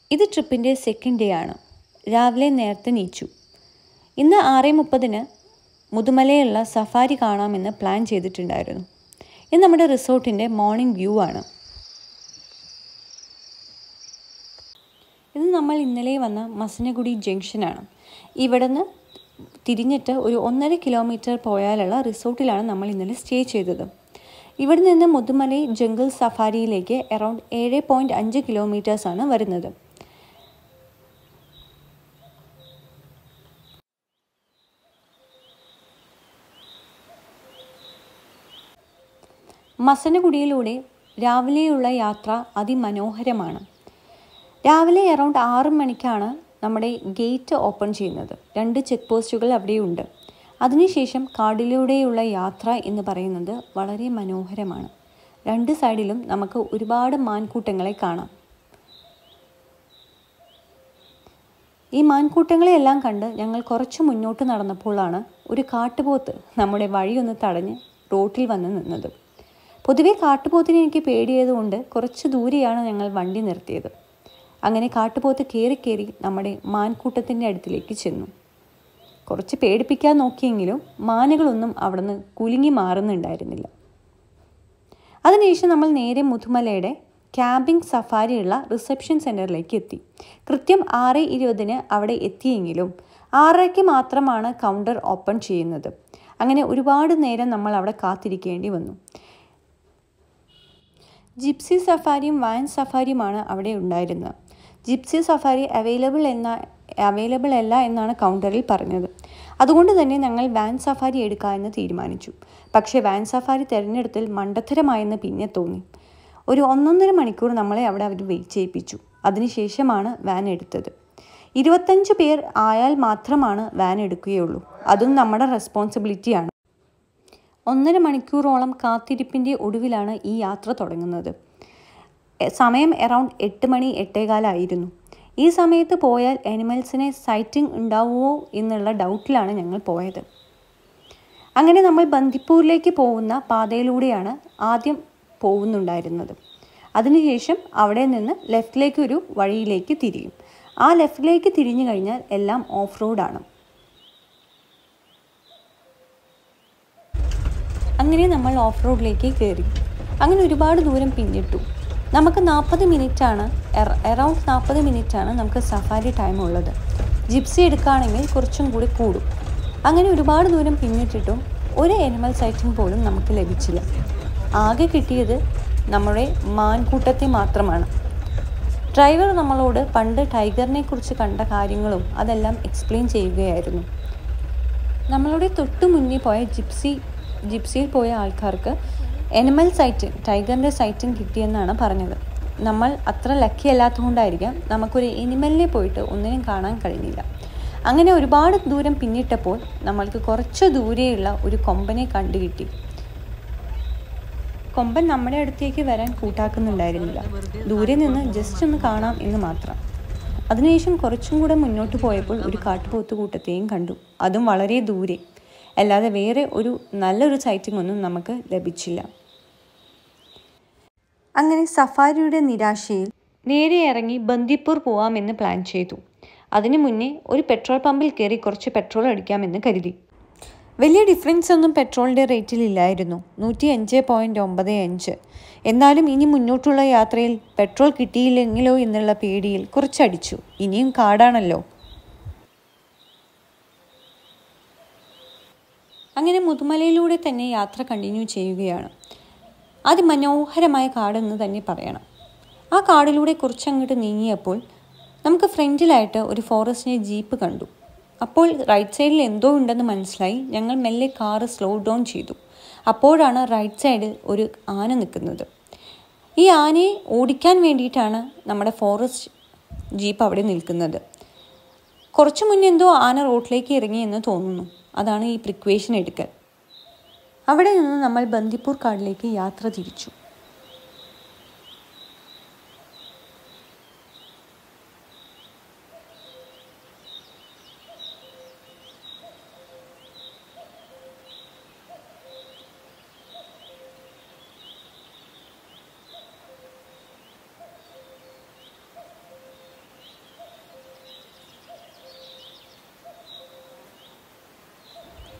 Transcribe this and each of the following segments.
ഇത് ട്രിപ്പിൻ്റെ second day ആണ് രാവിലെ നേരത്തെ നീച്ചു ഇന്ന് ആറ് മുപ്പതിന് മുതുമലയുള്ള സഫാരി കാണാമെന്ന് പ്ലാൻ ചെയ്തിട്ടുണ്ടായിരുന്നു ഇത് നമ്മുടെ റിസോർട്ടിൻ്റെ മോർണിംഗ് വ്യൂ ആണ് ഇത് നമ്മൾ ഇന്നലെ വന്ന മസനഗുഡി ജംഗ്ഷനാണ് ഇവിടുന്ന് തിരിഞ്ഞിട്ട് ഒരു ഒന്നര കിലോമീറ്റർ പോയാലുള്ള റിസോർട്ടിലാണ് നമ്മൾ ഇന്നലെ സ്റ്റേ ചെയ്തത് ഇവിടെ നിന്ന് മുതുമലൈ ജംഗിൾ സഫാരിയിലേക്ക് അറൗണ്ട് ഏഴ് പോയിൻറ്റ് അഞ്ച് കിലോമീറ്റേഴ്സാണ് വരുന്നത് മസനഗുഡിയിലൂടെ രാവിലെയുള്ള യാത്ര അതിമനോഹരമാണ് രാവിലെ അറൗണ്ട് ആറ് മണിക്കാണ് നമ്മുടെ ഗേറ്റ് ഓപ്പൺ ചെയ്യുന്നത് രണ്ട് ചെക്ക് പോസ്റ്റുകൾ അവിടെയുണ്ട് അതിനുശേഷം കാടിലൂടെയുള്ള യാത്ര എന്ന് പറയുന്നത് വളരെ മനോഹരമാണ് രണ്ട് സൈഡിലും നമുക്ക് ഒരുപാട് മാൻകൂട്ടങ്ങളെ കാണാം ഈ മാൻകൂട്ടങ്ങളെയെല്ലാം കണ്ട് ഞങ്ങൾ കുറച്ച് മുന്നോട്ട് നടന്നപ്പോഴാണ് ഒരു കാട്ടുപോത്ത് നമ്മുടെ വഴിയൊന്ന് തടഞ്ഞ് റോട്ടിൽ വന്ന് നിന്നത് പൊതുവേ കാട്ടുപോത്തിനെ എനിക്ക് പേടിയായതുകൊണ്ട് കുറച്ച് ദൂരെയാണ് ഞങ്ങൾ വണ്ടി നിർത്തിയത് അങ്ങനെ കാട്ടുപോത്ത് കയറി കയറി നമ്മുടെ മാൻകൂട്ടത്തിൻ്റെ അടുത്തിലേക്ക് ചെന്നു കുറച്ച് പേടിപ്പിക്കാൻ നോക്കിയെങ്കിലും മാനുകളൊന്നും അവിടുന്ന് കുലുങ്ങി മാറുന്നുണ്ടായിരുന്നില്ല അതിനുശേഷം നമ്മൾ നേരെ മുതുമലയുടെ ക്യാമ്പിംഗ് സഫാരിയുള്ള റിസപ്ഷൻ സെൻറ്ററിലേക്ക് എത്തി കൃത്യം ആറ് ഇരുപതിന് അവിടെ എത്തിയെങ്കിലും ആറരയ്ക്ക് മാത്രമാണ് കൗണ്ടർ ഓപ്പൺ ചെയ്യുന്നത് അങ്ങനെ ഒരുപാട് നേരം നമ്മൾ അവിടെ കാത്തിരിക്കേണ്ടി വന്നു ജിപ്സി സഫാരിയും വാൻ സഫാരിയുമാണ് അവിടെ ഉണ്ടായിരുന്നത് ജിപ്സി സഫാരി അവൈലബിൾ എന്ന അവൈലബിൾ അല്ല എന്നാണ് കൗണ്ടറിൽ പറഞ്ഞത് അതുകൊണ്ട് തന്നെ ഞങ്ങൾ വാൻ സഫാരി എടുക്കാമെന്ന് തീരുമാനിച്ചു പക്ഷേ വാൻ സഫാരി തിരഞ്ഞെടുത്തിൽ മണ്ടത്തരമായെന്ന് പിന്നെ തോന്നി ഒരു ഒന്നൊന്നര മണിക്കൂർ നമ്മളെ അവിടെ അവർ വെയിറ്റ് ചെയ്യിപ്പിച്ചു അതിനുശേഷമാണ് വാൻ എടുത്തത് ഇരുപത്തഞ്ച് പേർ ആയാൽ മാത്രമാണ് വാൻ എടുക്കുകയുള്ളൂ അതും നമ്മുടെ റെസ്പോൺസിബിലിറ്റിയാണ് ഒന്നര മണിക്കൂറോളം കാത്തിരിപ്പിൻ്റെ ഒടുവിലാണ് ഈ യാത്ര തുടങ്ങുന്നത് സമയം അറൗണ്ട് എട്ട് മണി എട്ടേകാലായിരുന്നു ഈ സമയത്ത് പോയാൽ അനിമൽസിനെ സൈറ്റിംഗ് ഉണ്ടാവുമോ എന്നുള്ള ഡൗട്ടിലാണ് ഞങ്ങൾ പോയത് അങ്ങനെ നമ്മൾ ബന്ദിപ്പൂരിലേക്ക് പോകുന്ന പാതയിലൂടെയാണ് ആദ്യം പോകുന്നുണ്ടായിരുന്നത് അതിനുശേഷം അവിടെ നിന്ന് ലെഫ്റ്റിലേക്ക് ഒരു വഴിയിലേക്ക് തിരിയും ആ ലെഫ്റ്റിലേക്ക് തിരിഞ്ഞു കഴിഞ്ഞാൽ എല്ലാം ഓഫ് റോഡാണ് അങ്ങനെ നമ്മൾ ഓഫ് റോഡിലേക്ക് കയറി അങ്ങനെ ഒരുപാട് ദൂരം പിന്നിട്ടു നമുക്ക് നാൽപ്പത് മിനിറ്റാണ് അറൗണ്ട് നാൽപ്പത് മിനിറ്റാണ് നമുക്ക് സഫാരി ടൈം ഉള്ളത് ജിപ്സി എടുക്കുകയാണെങ്കിൽ കുറച്ചും കൂടി കൂടും അങ്ങനെ ഒരുപാട് ദൂരം പിന്നിട്ടിട്ടും ഒരു എനിമൽ സൈറ്റിംഗ് പോലും നമുക്ക് ലഭിച്ചില്ല ആകെ കിട്ടിയത് നമ്മുടെ മാൻകൂട്ടത്തെ മാത്രമാണ് ഡ്രൈവർ നമ്മളോട് പണ്ട് ടൈഗറിനെ കുറിച്ച് കണ്ട കാര്യങ്ങളും അതെല്ലാം എക്സ്പ്ലെയിൻ ചെയ്യുകയായിരുന്നു നമ്മളുടെ തൊട്ടു മുന്നിൽ പോയ ജിപ്സി ജിപ്സിയിൽ പോയ ആൾക്കാർക്ക് എനിമൽ സൈറ്റിംഗ് ടൈഗറിൻ്റെ സൈറ്റിംഗ് കിട്ടിയെന്നാണ് പറഞ്ഞത് നമ്മൾ അത്ര ലക്കി അല്ലാത്തതുകൊണ്ടായിരിക്കാം നമുക്കൊരു എനിമലിനെ പോയിട്ട് ഒന്നിനും കാണാൻ കഴിഞ്ഞില്ല അങ്ങനെ ഒരുപാട് ദൂരം പിന്നിട്ടപ്പോൾ നമ്മൾക്ക് കുറച്ച് ദൂരെയുള്ള ഒരു കൊമ്പനെ കണ്ടുകിട്ടി കൊമ്പൻ നമ്മുടെ അടുത്തേക്ക് വരാൻ കൂട്ടാക്കുന്നുണ്ടായിരുന്നില്ല ദൂരെ നിന്ന് ജസ്റ്റ് ഒന്ന് കാണാം എന്ന് മാത്രം അതിനുശേഷം കുറച്ചും കൂടെ മുന്നോട്ട് പോയപ്പോൾ ഒരു കാട്ടുപോത്ത് കൂട്ടത്തെയും കണ്ടു അതും വളരെ ദൂരെ അല്ലാതെ വേറെ ഒരു നല്ലൊരു സൈറ്റിംഗ് ഒന്നും നമുക്ക് ലഭിച്ചില്ല അങ്ങനെ സഫാരിയുടെ നിരാശയിൽ നേരെ ഇറങ്ങി ബന്ദിപ്പൂർ പോവാമെന്ന് പ്ലാൻ ചെയ്തു അതിനു മുന്നേ ഒരു പെട്രോൾ പമ്പിൽ കയറി കുറച്ച് പെട്രോൾ അടിക്കാമെന്ന് കരുതി വലിയ ഡിഫറൻസ് ഒന്നും പെട്രോളിൻ്റെ റേറ്റിൽ ഇല്ലായിരുന്നു നൂറ്റി അഞ്ച് പോയിൻറ്റ് ഒമ്പത് അഞ്ച് എന്നാലും ഇനി മുന്നോട്ടുള്ള യാത്രയിൽ പെട്രോൾ കിട്ടിയില്ലെങ്കിലോ എന്നുള്ള പേടിയിൽ കുറച്ചടിച്ചു ഇനിയും കാടാണല്ലോ അങ്ങനെ മുതുമലയിലൂടെ തന്നെ യാത്ര കണ്ടിന്യൂ ചെയ്യുകയാണ് അതിമനോഹരമായ കാടെന്ന് തന്നെ പറയണം ആ കാടിലൂടെ കുറച്ചങ്ങോട്ട് നീങ്ങിയപ്പോൾ നമുക്ക് ഫ്രണ്ടിലായിട്ട് ഒരു ഫോറസ്റ്റിനെ ജീപ്പ് കണ്ടു അപ്പോൾ റൈറ്റ് സൈഡിൽ എന്തോ ഉണ്ടെന്ന് മനസ്സിലായി ഞങ്ങൾ മെല്ലെ കാറ് സ്ലോ ഡൗൺ ചെയ്തു അപ്പോഴാണ് റൈറ്റ് സൈഡിൽ ഒരു ആന നിൽക്കുന്നത് ഈ ആനയെ ഓടിക്കാൻ വേണ്ടിയിട്ടാണ് നമ്മുടെ ഫോറസ്റ്റ് ജീപ്പ് അവിടെ നിൽക്കുന്നത് കുറച്ചു മുന്നേ എന്തോ ആന റോഡിലേക്ക് ഇറങ്ങി എന്ന് തോന്നുന്നു അതാണ് ഈ പ്രിക്വേഷൻ എടുക്കൽ അവിടെ നിന്ന് നമ്മൾ ബന്ദിപ്പൂർ കാടിലേക്ക് യാത്ര തിരിച്ചു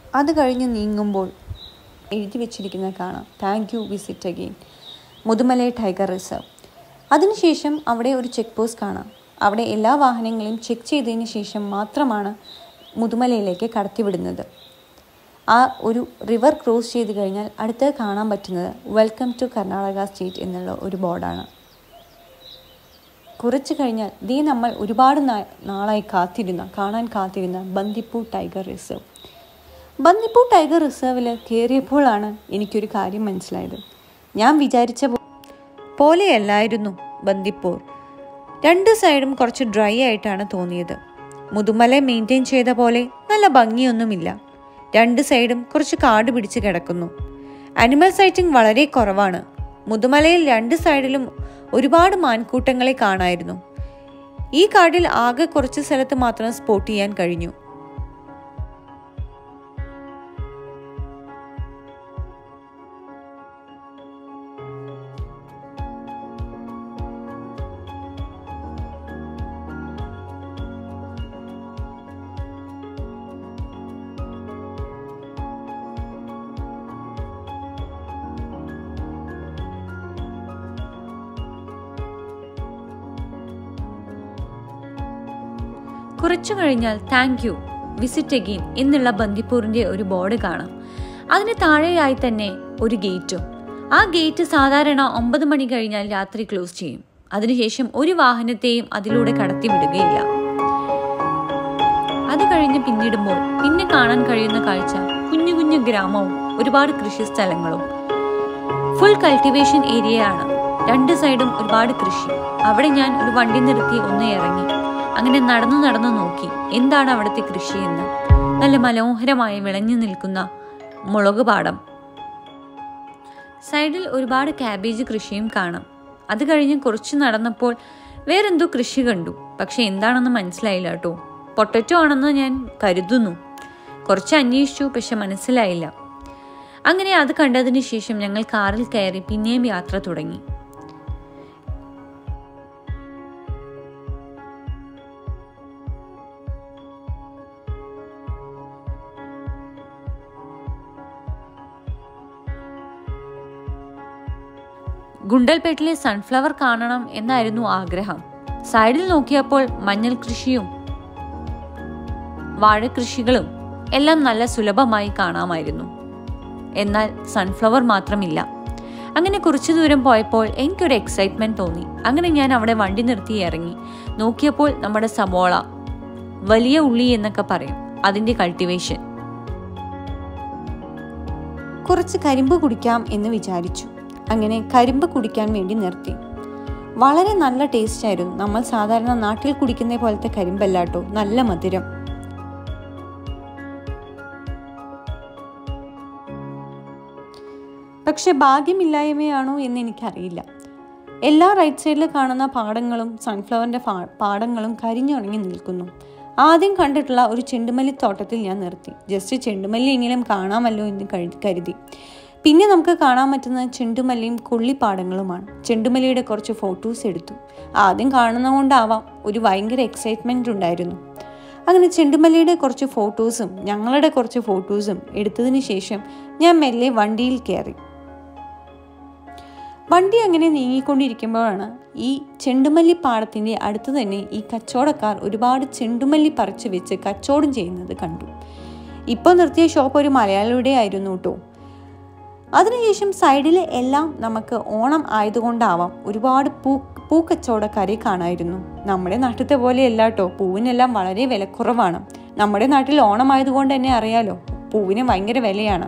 അത് കഴിഞ്ഞ് നീങ്ങുമ്പോൾ എഴുതി വെച്ചിരിക്കുന്നത് കാണാം thank you visit again Mudumalai tiger reserve അതിനുശേഷം അവിടെ ഒരു ചെക്ക് പോസ്റ്റ് കാണാം അവിടെ എല്ലാ വാഹനങ്ങളെയും ചെക്ക് ചെയ്തതിന് ശേഷം മാത്രമാണ് മുതുമലയിലേക്ക് കടത്തിവിടുന്നത് ആ ഒരു റിവർ ക്രോസ് ചെയ്ത് കഴിഞ്ഞാൽ അടുത്ത് കാണാൻ പറ്റുന്നത് വെൽക്കം ടു കർണാടക സ്റ്റേറ്റ് എന്നുള്ള ഒരു ബോർഡാണ് കുറച്ച് കഴിഞ്ഞാൽ ദേ നമ്മൾ ഒരുപാട് നാ- നാളായി കാത്തിരുന്ന കാണാൻ കാത്തിരുന്ന Bandipur tiger reserve Bandipur tiger റിസർവിൽ കയറിയപ്പോഴാണ് എനിക്കൊരു കാര്യം മനസ്സിലായത് ഞാൻ വിചാരിച്ച പോ- പോലെയല്ലായിരുന്നു ബന്ദിപ്പൂർ രണ്ട് സൈഡും കുറച്ച് ഡ്രൈ ആയിട്ടാണ് തോന്നിയത് മുതുമല മെയിൻറ്റെയിൻ ചെയ്ത പോലെ നല്ല ഭംഗിയൊന്നുമില്ല രണ്ട് സൈഡും കുറച്ച് കാട് പിടിച്ച് കിടക്കുന്നു അനിമൽ സൈറ്റിംഗ് വളരെ കുറവാണ് മുതുമലയിൽ രണ്ട് സൈഡിലും ഒരുപാട് മാൻകൂട്ടങ്ങളെ കാണായിരുന്നു ഈ കാടിൽ ആകെ കുറച്ച് സ്ഥലത്ത് മാത്രം സ്പോട്ട് ചെയ്യാൻ കഴിഞ്ഞു കുറച്ചു കഴിഞ്ഞാൽ താങ്ക് യു വിസിറ്റ് അഗെയിൻ എന്നുള്ള ബന്ദിപ്പൂരിന്റെ ഒരു ബോർഡ് കാണാം അതിന് താഴെയായി തന്നെ ഒരു ഗേറ്റും ആ ഗേറ്റ് സാധാരണ ഒമ്പത് മണി കഴിഞ്ഞാൽ രാത്രി ക്ലോസ് ചെയ്യും അതിനുശേഷം ഒരു വാഹനത്തെയും അതിലൂടെ കടത്തിവിടുകയില്ല അത് കഴിഞ്ഞ് പിന്നിടുമ്പോൾ പിന്നെ കാണാൻ കഴിയുന്ന കാഴ്ച കുഞ്ഞു കുഞ്ഞു ഗ്രാമവും ഒരുപാട് കൃഷി സ്ഥലങ്ങളും ഫുൾ കൾട്ടിവേഷൻ ഏരിയയാണ് രണ്ട് സൈഡും ഒരുപാട് കൃഷി അവിടെ ഞാൻ ഒരു വണ്ടി നിർത്തി ഒന്ന് ഇറങ്ങി അങ്ങനെ നടന്നു നടന്നു നോക്കി എന്താണ് അവിടുത്തെ കൃഷി എന്ന് നല്ല മനോഹരമായി വിളഞ്ഞു നിൽക്കുന്ന മുളക് പാടം സൈഡിൽ ഒരുപാട് കാബേജ് കൃഷിയും കാണാം അത് കഴിഞ്ഞ് കുറച്ച് നടന്നപ്പോൾ വേറെന്തോ കൃഷി കണ്ടു പക്ഷെ എന്താണെന്ന് മനസ്സിലായില്ല കേട്ടോ പൊട്ടറ്റോ ആണെന്ന് ഞാൻ കരുതുന്നു കുറച്ച് അന്വേഷിച്ചു പക്ഷെ മനസ്സിലായില്ല അങ്ങനെ അത് കണ്ടതിന് ശേഷം ഞങ്ങൾ കാറിൽ കയറി പിന്നെയും യാത്ര തുടങ്ങി ഗുണ്ടൽപേട്ടിലെ സൺഫ്ലവർ കാണണം എന്നായിരുന്നു ആഗ്രഹം സൈഡിൽ നോക്കിയപ്പോൾ മഞ്ഞൾ കൃഷിയും വാഴകൃഷികളും എല്ലാം നല്ല സുലഭമായി കാണാമായിരുന്നു എന്നാൽ സൺഫ്ലവർ മാത്രമില്ല അങ്ങനെ കുറച്ചു ദൂരം പോയപ്പോൾ എനിക്കൊരു എക്സൈറ്റ്മെന്റ് തോന്നി അങ്ങനെ ഞാൻ അവിടെ വണ്ടി നിർത്തി ഇറങ്ങി നോക്കിയപ്പോൾ നമ്മുടെ സബോള വലിയ ഉള്ളി എന്നൊക്കെ പറയും അതിന്റെ കൾട്ടിവേഷൻ കുറച്ച് കരിമ്പ് കുടിക്കാം എന്ന് വിചാരിച്ചു അങ്ങനെ കരിമ്പ് കുടിക്കാൻ വേണ്ടി നിർത്തി വളരെ നല്ല ടേസ്റ്റ് ആയിരുന്നു നമ്മൾ സാധാരണ നാട്ടിൽ കുടിക്കുന്ന പോലത്തെ കരിമ്പല്ലാട്ടോ നല്ല മധുരം പക്ഷെ ഭാഗ്യമില്ലായ്മയാണോ എന്ന് എനിക്കറിയില്ല എല്ലാ റൈറ്റ് സൈഡിൽ കാണുന്ന പാടങ്ങളും സൺഫ്ലവറിൻ്റെ പാടങ്ങളും കരിഞ്ഞുണങ്ങി നിൽക്കുന്നു ആദ്യം കണ്ടിട്ടുള്ള ഒരു ചെണ്ടുമല്ലി തോട്ടത്തിൽ ഞാൻ നിർത്തി ജസ്റ്റ് ചെണ്ടുമല്ലി എങ്കിലും കാണാമല്ലോ എന്ന് കരു- കരുതി പിന്നെ നമുക്ക് കാണാൻ പറ്റുന്ന ചെണ്ടുമല്ലിയും കൊള്ളിപ്പാടങ്ങളുമാണ് ചെണ്ടുമല്ലിയുടെ കുറച്ച് ഫോട്ടോസ് എടുത്തു ആദ്യം കാണുന്നതുകൊണ്ടാവാം ഒരു ഭയങ്കര എക്സൈറ്റ്മെൻ്റ് ഉണ്ടായിരുന്നു അങ്ങനെ ചെണ്ടുമല്ലിയുടെ കുറച്ച് ഫോട്ടോസും ഞങ്ങളുടെ കുറച്ച് ഫോട്ടോസും എടുത്തതിന് ശേഷം ഞാൻ മെല്ലെ വണ്ടിയിൽ കയറി വണ്ടി അങ്ങനെ നീങ്ങിക്കൊണ്ടിരിക്കുമ്പോഴാണ് ഈ ചെണ്ടുമല്ലി പാടത്തിൻ്റെ അടുത്ത് തന്നെ ഈ കച്ചവടക്കാർ ഒരുപാട് ചെണ്ടുമല്ലി പറിച്ചു വെച്ച് കച്ചവടം ചെയ്യുന്നത് കണ്ടു ഇപ്പോൾ നിർത്തിയ ഷോപ്പ് ഒരു മലയാളിയുടെ ആയിരുന്നു കേട്ടോ അതിനുശേഷം സൈഡിൽ എല്ലാം നമുക്ക് ഓണം ആയതുകൊണ്ടാവാം ഒരുപാട് പൂ പൂക്കച്ചവടക്കാരെ കാണായിരുന്നു നമ്മുടെ നാട്ടിലത്തെ പോലെയല്ല കേട്ടോ പൂവിനെല്ലാം വളരെ വിലക്കുറവാണ് നമ്മുടെ നാട്ടിൽ ഓണം ആയതുകൊണ്ട് തന്നെ അറിയാലോ പൂവിന് ഭയങ്കര വിലയാണ്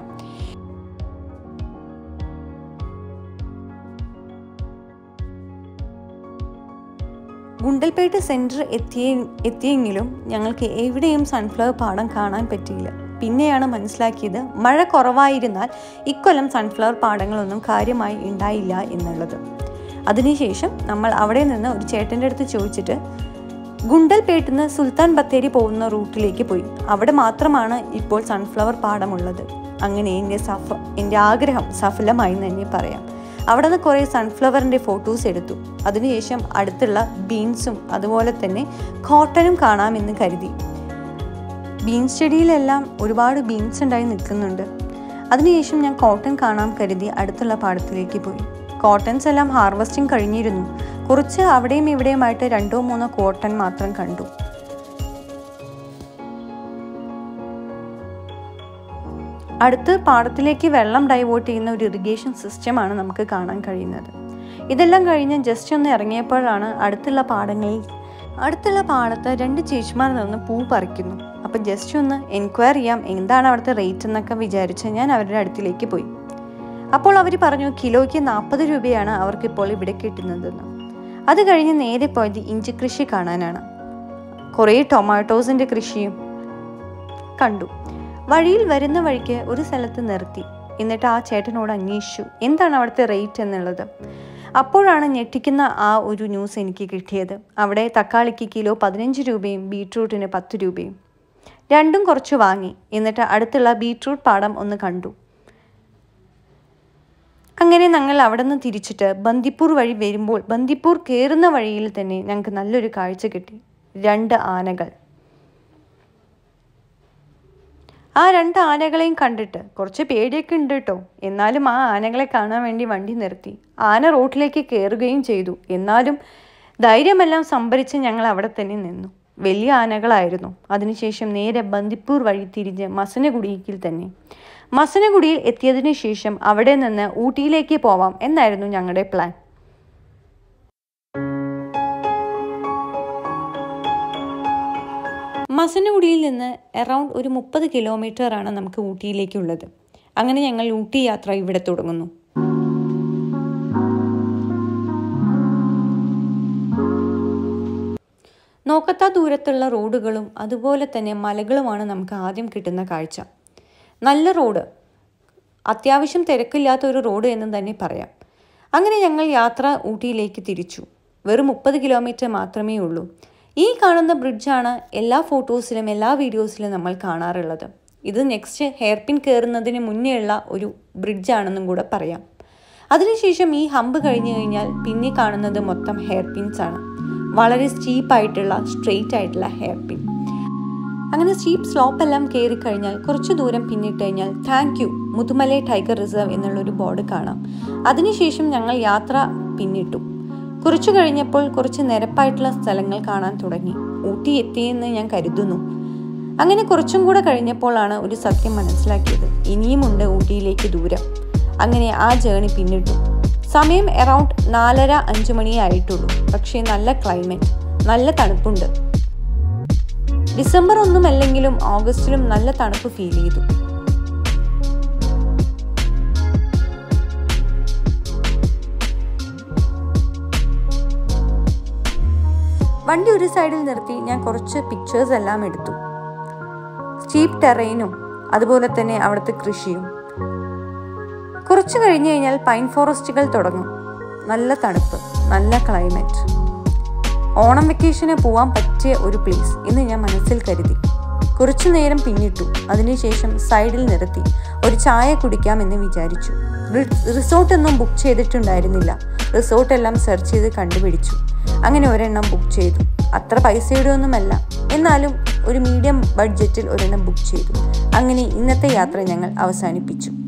ഗുണ്ടൽപേട്ട് സെൻറ്റർ എത്തിയ എത്തിയെങ്കിലും ഞങ്ങൾക്ക് എവിടെയും സൺഫ്ലവർ പാടം കാണാൻ പറ്റിയില്ല പിന്നെയാണ് മനസ്സിലാക്കിയത് മഴ കുറവായിരുന്നാൽ ഇക്കൊല്ലം സൺഫ്ലവർ പാടങ്ങളൊന്നും കാര്യമായി ഉണ്ടായില്ല എന്നുള്ളത് അതിനുശേഷം നമ്മൾ അവിടെ നിന്ന് ഒരു ചേട്ടൻ്റെ അടുത്ത് ചോദിച്ചിട്ട് ഗുണ്ടൽപേട്ടിൽ നിന്ന് സുൽത്താൻ ബത്തേരി പോകുന്ന റൂട്ടിലേക്ക് പോയി അവിടെ മാത്രമാണ് ഇപ്പോൾ സൺഫ്ലവർ പാടമുള്ളത് അങ്ങനെ എൻ്റെ സഫ എൻ്റെ ആഗ്രഹം സഫലമായി എന്ന് തന്നെ പറയാം അവിടെ നിന്ന് കുറേ സൺഫ്ലവറിൻ്റെ ഫോട്ടോസ് എടുത്തു അതിനുശേഷം അടുത്തുള്ള ബീൻസും അതുപോലെ തന്നെ കോട്ടനും കാണാമെന്ന് കരുതി ബീൻസ് ചെടിയിലെല്ലാം ഒരുപാട് ബീൻസ് ഉണ്ടായി നിൽക്കുന്നുണ്ട് അതിനുശേഷം ഞാൻ കോട്ടൺ കാണാൻ കരുതി അടുത്തുള്ള പാടത്തിലേക്ക് പോയി കോട്ടൺസ് എല്ലാം ഹാർവസ്റ്റിംഗ് കഴിഞ്ഞിരുന്നു കുറച്ച് അവിടെയും ഇവിടെയുമായിട്ട് രണ്ടോ മൂന്നോ കോട്ടൺ മാത്രം കണ്ടു അടുത്ത് പാടത്തിലേക്ക് വെള്ളം ഡൈവേർട്ട് ചെയ്യുന്ന ഒരു ഇറിഗേഷൻ സിസ്റ്റമാണ് നമുക്ക് കാണാൻ കഴിയുന്നത് ഇതെല്ലാം കഴിഞ്ഞ് ജസ്റ്റ് ഒന്ന് ഇറങ്ങിയപ്പോഴാണ് അടുത്തുള്ള പാടങ്ങളിൽ അടുത്തുള്ള പാടത്ത് രണ്ട് ചേച്ചിമാർ നിന്ന് പൂ പറിക്കുന്നു അപ്പം ജസ്റ്റ് ഒന്ന് എൻക്വയർ ചെയ്യാം എന്താണ് അവിടുത്തെ റേറ്റ് എന്നൊക്കെ വിചാരിച്ച് ഞാൻ അവരുടെ അടുത്തിലേക്ക് പോയി അപ്പോൾ അവർ പറഞ്ഞു കിലോയ്ക്ക് നാൽപ്പത് രൂപയാണ് അവർക്കിപ്പോൾ ഇവിടെ കിട്ടുന്നതെന്ന് അത് കഴിഞ്ഞ് നേരെ പോയത് ഇഞ്ചി കൃഷി കാണാനാണ് കുറേ ടൊമാറ്റോസിൻ്റെ കൃഷിയും കണ്ടു വഴിയിൽ വരുന്ന വഴിക്ക് ഒരു സ്ഥലത്ത് നിർത്തി എന്നിട്ട് ആ ചേട്ടനോട് അന്വേഷിച്ചു എന്താണ് അവിടുത്തെ റേറ്റ് എന്നുള്ളത് അപ്പോഴാണ് ഞെട്ടിക്കുന്ന ആ ഒരു ന്യൂസ് എനിക്ക് കിട്ടിയത് അവിടെ തക്കാളിക്ക് കിലോ പതിനഞ്ച് രൂപയും ബീട്രൂട്ടിന് പത്ത് രൂപയും രണ്ടും കുറച്ച് വാങ്ങി എന്നിട്ട് അടുത്തുള്ള ബീട്രൂട്ട് പാടം ഒന്ന് കണ്ടു അങ്ങനെ ഞങ്ങൾ അവിടെ നിന്ന് തിരിച്ചിട്ട് ബന്ദിപ്പൂർ വഴി വരുമ്പോൾ ബന്ദിപ്പൂർ കയറുന്ന വഴിയിൽ തന്നെ ഞങ്ങൾക്ക് നല്ലൊരു കാഴ്ച കിട്ടി രണ്ട് ആനകൾ ആ രണ്ട് ആനകളെയും കണ്ടിട്ട് കുറച്ച് പേടിയൊക്കെ ഉണ്ട് കേട്ടോ എന്നാലും ആ ആനകളെ കാണാൻ വേണ്ടി വണ്ടി നിർത്തി ആന റോട്ടിലേക്ക് കയറുകയും ചെയ്തു എന്നാലും ധൈര്യമെല്ലാം സംഭരിച്ച് ഞങ്ങൾ അവിടെ തന്നെ നിന്നു വലിയ ആനകളായിരുന്നു അതിനുശേഷം നേരെ ബന്ദിപ്പൂർ വഴി തിരിഞ്ഞ് മസനഗുഡിയിൽ തന്നെ മസനഗുഡിയിൽ എത്തിയതിനു ശേഷം അവിടെ നിന്ന് ഊട്ടിയിലേക്ക് പോവാം എന്നായിരുന്നു ഞങ്ങളുടെ പ്ലാൻ മസനഗുഡിയിൽ നിന്ന് അറൗണ്ട് ഒരു മുപ്പത് കിലോമീറ്റർ ആണ് നമുക്ക് ഊട്ടിയിലേക്കുള്ളത് അങ്ങനെ ഞങ്ങൾ ഊട്ടി യാത്ര ഇവിടെ തുടങ്ങുന്നു നോക്കത്താ ദൂരത്തുള്ള റോഡുകളും അതുപോലെ തന്നെ മലകളുമാണ് നമുക്ക് ആദ്യം കിട്ടുന്ന കാഴ്ച നല്ല റോഡ് അത്യാവശ്യം തിരക്കില്ലാത്ത ഒരു റോഡ് എന്ന് തന്നെ പറയാം അങ്ങനെ ഞങ്ങൾ യാത്ര ഊട്ടിയിലേക്ക് തിരിച്ചു വെറും മുപ്പത് കിലോമീറ്റർ മാത്രമേ ഉള്ളൂ ഈ കാണുന്ന ബ്രിഡ്ജാണ് എല്ലാ ഫോട്ടോസിലും എല്ലാ വീഡിയോസിലും നമ്മൾ കാണാറുള്ളത് ഇത് നെക്സ്റ്റ് ഹെയർ പിൻ കയറുന്നതിന് മുന്നേ ഉള്ള ഒരു ബ്രിഡ്ജാണെന്നും കൂടെ പറയാം അതിനുശേഷം ഈ ഹമ്പ് കഴിഞ്ഞു കഴിഞ്ഞാൽ പിന്നെ കാണുന്നത് മൊത്തം ഹെയർ പിൻസ് ആണ് വളരെ സ്റ്റീപ്പായിട്ടുള്ള സ്ട്രെയിറ്റ് ആയിട്ടുള്ള ഹെയർ പിൻ അങ്ങനെ സ്റ്റീപ്പ് സ്ലോപ്പ് എല്ലാം കയറി കഴിഞ്ഞാൽ കുറച്ച് ദൂരം പിന്നിട്ട് കഴിഞ്ഞാൽ thank you Mudumalai tiger reserve എന്നുള്ളൊരു ബോർഡ് കാണാം അതിനുശേഷം ഞങ്ങൾ യാത്ര പിന്നിട്ടു കുറച്ചു കഴിഞ്ഞപ്പോൾ കുറച്ച് നിരപ്പായിട്ടുള്ള സ്ഥലങ്ങൾ കാണാൻ തുടങ്ങി ഊട്ടി എത്തിയെന്ന് ഞാൻ കരുതുന്നു അങ്ങനെ കുറച്ചും കൂടെ കഴിഞ്ഞപ്പോഴാണ് ഒരു സത്യം മനസ്സിലാക്കിയത് ഇനിയുമുണ്ട് ഊട്ടിയിലേക്ക് ദൂരം അങ്ങനെ ആ ജേണി പിന്നിട്ടു സമയം അറൗണ്ട് നാലര അഞ്ചു മണിയേ ആയിട്ടുള്ളൂ പക്ഷേ നല്ല ക്ലൈമറ്റ് നല്ല തണുപ്പുണ്ട് ഡിസംബർ ഒന്നും അല്ലെങ്കിലും ഓഗസ്റ്റിലും നല്ല തണുപ്പ് ഫീൽ ചെയ്തു വണ്ടി ഒരു സൈഡിൽ നിർത്തി ഞാൻ കുറച്ച് പിക്ചേഴ്സ് എല്ലാം എടുത്തു സ്റ്റീപ്പ് ടെറൈനും അതുപോലെ തന്നെ അവിടുത്തെ കൃഷിയും കുറച്ച് കഴിഞ്ഞ് കഴിഞ്ഞാൽ പൈൻ ഫോറസ്റ്റുകൾ തുടങ്ങും നല്ല തണുപ്പ് നല്ല ക്ലൈമറ്റ് ഓണം വെക്കേഷന് പോവാൻ പറ്റിയ ഒരു പ്ലേസ് എന്ന് ഞാൻ മനസ്സിൽ കരുതി കുറച്ചു നേരം പിന്നിട്ടു അതിനുശേഷം സൈഡിൽ നിർത്തി ഒരു ചായ കുടിക്കാമെന്ന് വിചാരിച്ചു റിസോർട്ടൊന്നും ബുക്ക് ചെയ്തിട്ടുണ്ടായിരുന്നില്ല റിസോർട്ടെല്ലാം സെർച്ച് ചെയ്ത് കണ്ടുപിടിച്ചു അങ്ങനെ ഒരെണ്ണം ബുക്ക് ചെയ്തു അത്ര പൈസയുടെ ഒന്നുമല്ല എന്നാലും ഒരു മീഡിയം ബഡ്ജറ്റിൽ ഒരെണ്ണം ബുക്ക് ചെയ്തു അങ്ങനെ ഇന്നത്തെ യാത്ര ഞങ്ങൾ അവസാനിപ്പിച്ചു